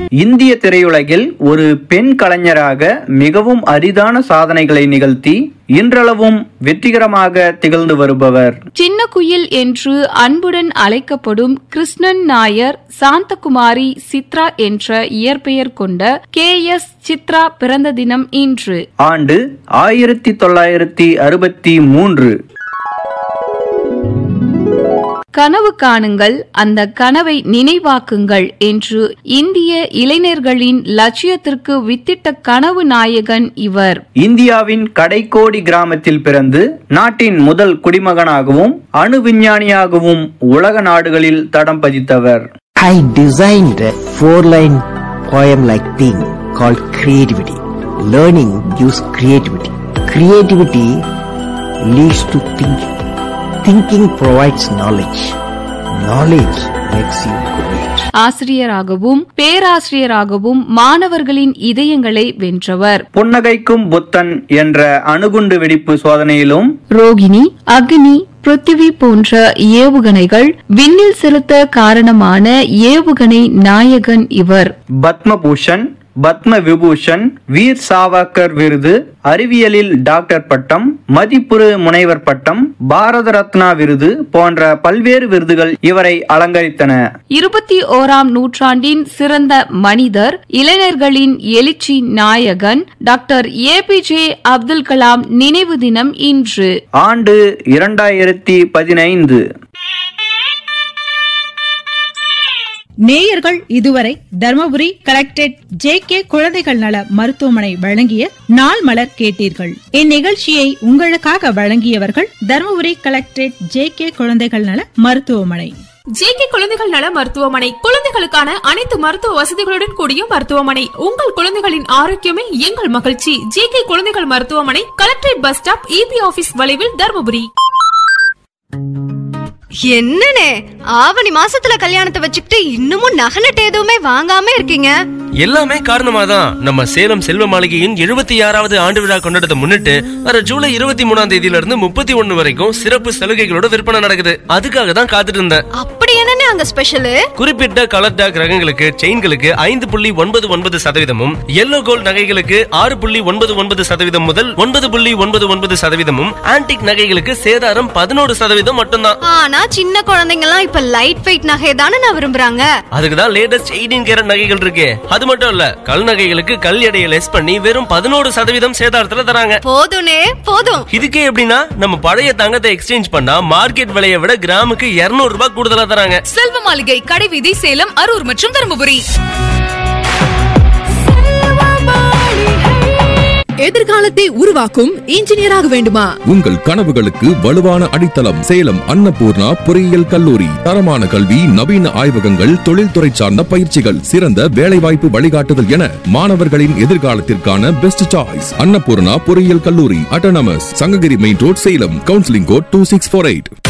இந்திய திரையுலகில் ஒரு பெண் கலைஞராக மிகவும் அரிதான சாதனைகளை நிகழ்த்தி இன்றளவும் வெற்றிகரமாக திகழ்ந்து வருபவர் சின்ன குயில் என்று அன்புடன் அழைக்கப்படும் கிருஷ்ணன் நாயர் சாந்தகுமாரி சித்ரா என்ற இயற்பெயர் கொண்ட கே எஸ் சித்ரா பிறந்த தினம் இன்று ஆண்டு ஆயிரத்தி தொள்ளாயிரத்தி அறுபத்தி மூன்று கனவு காணுங்கள் அந்த கனவை நினைவாக்குங்கள் என்று இந்திய இளைஞர்களின் லட்சியத்திற்கு வித்திட்ட கனவு நாயகன் இவர் இந்தியாவின் கடைக்கோடி கிராமத்தில் பிறந்து நாட்டின் முதல் குடிமகனாகவும் அணு விஞ்ஞானியாகவும் உலக நாடுகளில் தடம் பதித்தவர் I designed a four line poem like thing called creativity. Learning gives creativity. Creativity leads to thinking. Thinking provides knowledge. Knowledge makes you great. ஆசிரியராகவும் பேராசிரியராகவும் மாணவர்களின் இதயங்களை வென்றவர் புன்னகைக்கும் புத்தன் என்ற அணுகுண்டு வெடிப்பு சோதனையிலும் ரோகிணி அக்னி பிருத்திவி போன்ற ஏவுகணைகள் விண்ணில் செலுத்த காரணமான ஏவுகணை நாயகன் இவர் பத்மபூஷன் பத்ம விபூஷன் வீர் சாவர்கர் விருது அறிவியலில் டாக்டர் பட்டம் மதிப்புறு முனைவர் பட்டம் பாரத ரத்னா விருது போன்ற பல்வேறு விருதுகள் இவரை அலங்கரித்தன இருபத்தி ஓராம் நூற்றாண்டின் சிறந்த மனிதர் இளைஞர்களின் எழுச்சி நாயகன் doctor A P J Abdul Kalam நினைவு தினம் இன்று ஆண்டு இரண்டாயிரத்தி பதினைந்து நேயர்கள் இதுவரை தர்மபுரி கலெக்டரேட் ஜே கே குழந்தைகள் நல மருத்துவமனை வழங்கிய நாள் மலர் கேட்டீர்கள் இந்நிகழ்ச்சியை உங்களுக்காக வழங்கியவர்கள் தர்மபுரி கலெக்டரேட் ஜே கே குழந்தைகள் நல மருத்துவமனை ஜேகே குழந்தைகள் நல மருத்துவமனை குழந்தைகளுக்கான அனைத்து மருத்துவ வசதிகளுடன் கூடிய மருத்துவமனை உங்கள் குழந்தைகளின் ஆரோக்கியமே எங்கள் மகிழ்ச்சி ஜேகே குழந்தைகள் மருத்துவமனை collectorate bus stop EB office வளைவில் தருமபுரி என்னனே ஆவணி மாசத்துல கல்யாணத்தை வச்சுக்கிட்டு இன்னமும் நகை நட்டு எதுவுமே வாங்காம இருக்கீங்க எல்லாமே காரணமா தான் நம்ம சேலம் செல்வ மாளிகையின் எழுபத்தி ஆறாவது ஆண்டு விழா கொண்டாடத்தை முன்னிட்டு வர ஜூலை இருபத்தி மூணாம் தேதியில இருந்து முப்பத்தி ஒண்ணு வரைக்கும் சிறப்பு சலுகைகளோட விற்பனை நடக்குது அதுக்காக தான் காத்துட்டு இருந்தேன் அப்படி என்னனே அங்க ஸ்பெஷல் குறிப்பிட்ட கலர் டாக் ரகங்களுக்கு செயின்களுக்கு ஐந்து புள்ளி ஒன்பது ஒன்பது சதவீதமும் எல்லோ கோல்ட் நகைகளுக்கு ஆறு புள்ளி ஒன்பது ஒன்பது சதவீதம் முதல் ஒன்பது புள்ளி ஒன்பது ஒன்பது சதவீதமும் ஆன்டிக் நகைகளுக்கு சேதாரம் பதினோரு சதவீதம் மட்டும்தான் ஆனா சின்ன குழந்தைங்க எல்லாம் இப்ப லைட் வெயிட் நகை தானே நான் விரும்புறாங்க அதுக்கு தான் லேட்டஸ்ட் எயிட்டீன் கேரட் நகைகள் இருக்கு அது மட்டும் இல்ல கல் நகைகளுக்கு கல் எடையை லெஸ் பண்ணி வெறும் பதினோரு சதவீதம் சேதாரத்துல தராங்க போதும்னே போதும் இதுக்கே எப்படின்னா நம்ம பழைய தங்கத்தை எக்ஸ்சேஞ்ச் பண்ணா மார்க்கெட் விலையை விட கிராமுக்கு 200 ரூபாய் கூடுதலா தராங்க செல்வ மாளிகை கடைவீதி சேலம் அரூர் மற்றும் தருமபுரி எதிர்காலத்தை உருவாக்கும் இன்ஜினியராக வேண்டுமா உங்கள் கனவுகளுக்கு வலுவான அடித்தளம் சேலம் அன்னபூர்ணா பொறியியல் கல்லூரி தரமான கல்வி நவீன ஆய்வகங்கள் தொழில்துறை சார்ந்த பயிற்சிகள் சிறந்த வேலைவாய்ப்பு வழிகாட்டுதல் என மாணவர்களின் எதிர்காலத்திற்கான பெஸ்ட் சாய்ஸ் அன்னபூர்ணா பொறியியல் கல்லூரி autonomous Sankagiri main road Salem counselling code two six four eight